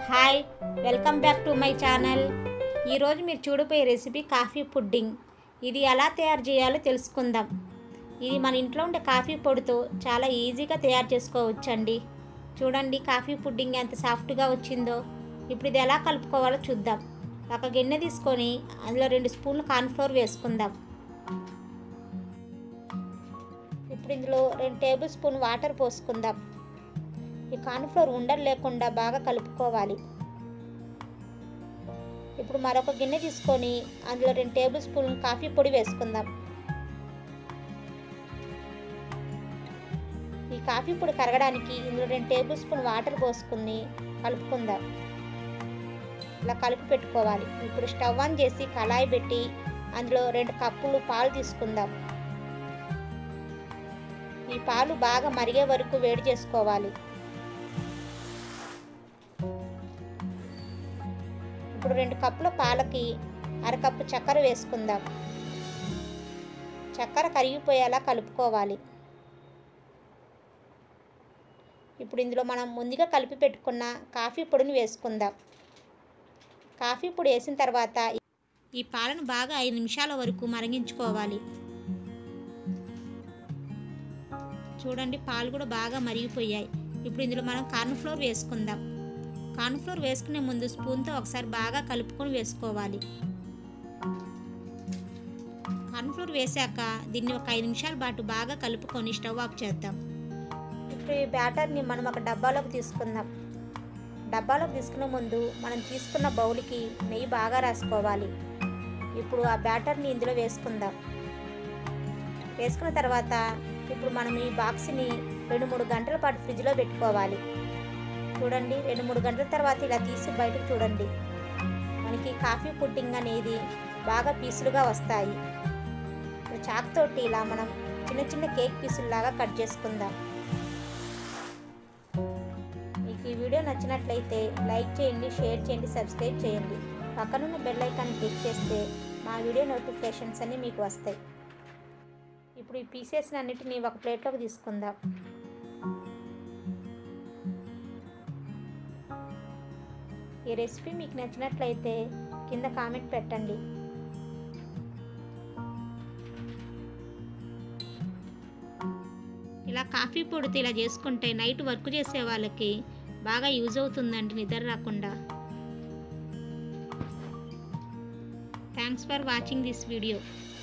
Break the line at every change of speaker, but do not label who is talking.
hi welcome back to my channel ఈరోజు మీరు చూడబోయే రెసిపీ కాఫీ పుడ్డింగ్ ఇది ఎలా తయారు చేయాలో తెలుసుకుందాం ఇది మన ఇంట్లో ఉండే కాఫీ పొడితో చాలా ఈజీగా తయారు చేసుకోవచ్చండి చూడండి కాఫీ పుడ్డింగ్ ఎంత సాఫ్ట్గా వచ్చిందో ఇప్పుడు ఇది ఎలా కలుపుకోవాలో చూద్దాం ఒక గిన్నె తీసుకొని అందులో రెండు స్పూన్లు కార్న్ఫ్లోర్ వేసుకుందాం ఇప్పుడు ఇందులో రెండు టేబుల్ స్పూన్ వాటర్ పోసుకుందాం ఈ కార్న్ఫ్లోర్ ఉండలు లేకుండా బాగా కలుపుకోవాలి ఇప్పుడు మరొక గిన్నె తీసుకొని అందులో రెండు టేబుల్ స్పూన్ కాఫీ పొడి వేసుకుందాం ఈ కాఫీ పొడి కరగడానికి ఇందులో రెండు టేబుల్ స్పూన్ వాటర్ పోసుకుని కలుపుకుందాం ఇలా కలిపి పెట్టుకోవాలి ఇప్పుడు స్టవ్ ఆన్ చేసి కళాయి పెట్టి అందులో రెండు కప్పులు పాలు తీసుకుందాం ఈ పాలు బాగా మరిగే వరకు వేడి చేసుకోవాలి ఇప్పుడు రెండు కప్పుల పాలకి అరకప్పు చక్కెర వేసుకుందాం చక్కెర కరిగిపోయేలా కలుపుకోవాలి ఇప్పుడు ఇందులో మనం ముందుగా కలిపి పెట్టుకున్న కాఫీ పొడిని వేసుకుందాం కాఫీ పొడి వేసిన తర్వాత ఈ పాలను బాగా ఐదు నిమిషాల వరకు మరిగించుకోవాలి చూడండి పాలు కూడా బాగా మరిగిపోయాయి ఇప్పుడు ఇందులో మనం కార్న్ఫ్లోర్ వేసుకుందాం కార్న్ఫ్లోర్ వేసుకునే ముందు స్పూన్తో ఒకసారి బాగా కలుపుకొని వేసుకోవాలి కార్న్ఫ్లోర్ వేసాక దీన్ని ఒక ఐదు నిమిషాల పాటు బాగా కలుపుకొని స్టవ్ ఆఫ్ చేద్దాం ఇప్పుడు ఈ బ్యాటర్ని మనం ఒక డబ్బాలోకి తీసుకుందాం డబ్బాలోకి తీసుకునే ముందు మనం తీసుకున్న బౌల్కి నెయ్యి బాగా రాసుకోవాలి ఇప్పుడు ఆ బ్యాటర్ని ఇందులో వేసుకుందాం వేసుకున్న తర్వాత ఇప్పుడు మనం ఈ బాక్స్ని రెండు మూడు గంటల పాటు ఫ్రిడ్జ్లో పెట్టుకోవాలి చూడండి రెండు మూడు గంటల తర్వాత ఇలా తీసి బయటకు చూడండి మనకి కాఫీ పుడ్డింగ్ అనేది బాగా పీసులుగా వస్తాయి ఇప్పుడు చాక్ తోటి ఇలా మనం చిన్న చిన్న కేక్ పీసుల్లాగా కట్ చేసుకుందాం మీకు ఈ వీడియో నచ్చినట్లయితే లైక్ చేయండి షేర్ చేయండి సబ్స్క్రైబ్ చేయండి పక్కనున్న బెల్ ఐకాన్ క్లిక్ చేస్తే మా వీడియో నోటిఫికేషన్స్ అన్నీ మీకు వస్తాయి ఇప్పుడు ఈ పీసెస్ అన్నిటిని ఒక ప్లేట్లోకి తీసుకుందాం ఈ రెసిపీ మీకు నచ్చినట్లయితే కింద కామెంట్ పెట్టండి ఇలా కాఫీ పొడితో ఇలా చేసుకుంటే నైట్ వర్క్ చేసే వాళ్ళకి బాగా యూజ్ అవుతుందండి నిద్ర రాకుండా thanks for watching this video